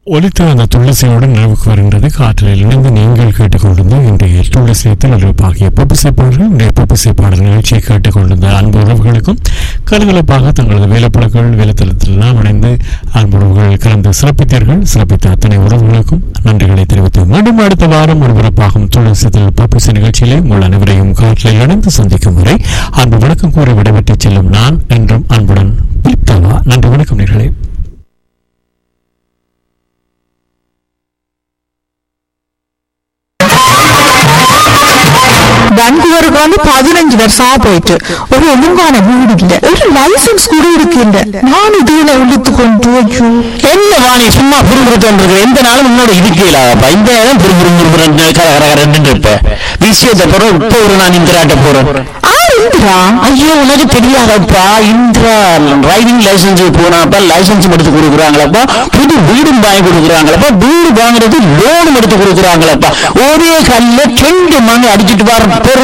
ஒலித்த அந்த துளசியோடு நினைவுக்கு வருகின்றது காற்றில் இணைந்து நீங்கள் கேட்டுக்கொண்டிருந்த இன்றைய துளசியத்தில் ஒலிப்பாகிய பப்பிசை பாடல்கள் இன்றைய பப்பிசை பாடல் நிகழ்ச்சியை கேட்டுக்கொண்டிருந்த அன்பு உறவுகளுக்கும் கலகலப்பாக தங்களது வேலைப்பழக்கள் வேலைத்தளத்திலெல்லாம் இணைந்து அன்பு உறவுகள் கலந்து சிறப்பித்தீர்கள் சிறப்பித்த அத்தனை உறவுகளுக்கும் நன்றிகளை தெரிவித்து மீண்டும் அடுத்த வாரம் ஒருபரப்பாகும் துளசியத்தில் பப்பிசை நிகழ்ச்சியிலே உங்கள் அனைவரையும் காற்றில் இணைந்து சந்திக்கும் வரை அன்பு வணக்கம் கூறி விடைபெற்று செல்லும் நான் என்றும் அன்புடன் பிலிப்தாவா நன்றி வணக்கம் நேர்களே பெங்களூருக்கு வந்து பதினஞ்சு வருஷமா போயிட்டு ஒரு ஒழுங்கான வீடு இல்ல ஒரு லைசன்ஸ் கூட இருக்கின்ற நான் இதுல இழுத்து கொண்டு ஐயோ என்ன வாணி சும்மா புரிஞ்சுட்டு எந்த நாளும் முன்னோட இருக்கலாப்பா இந்த நேரம் புரிஞ்சுரும் கர கர கரன்னு இருப்ப விஷயத்தை போறோம் இப்போ ஒரு நான் இந்திராட்ட போறேன் ஆர் இந்திரா ஐயோ உனக்கு தெரியாதப்பா இந்திரா டிரைவிங் லைசன்ஸ் போனாப்பா லைசன்ஸ் எடுத்து கொடுக்குறாங்களப்பா புது வீடும் வாங்கி கொடுக்குறாங்களப்பா வீடு வாங்குறது லோனும் எடுத்து கொடுக்குறாங்களப்பா ஒரே கல்ல ரெண்டு மணி அடிச்சிட்டு வர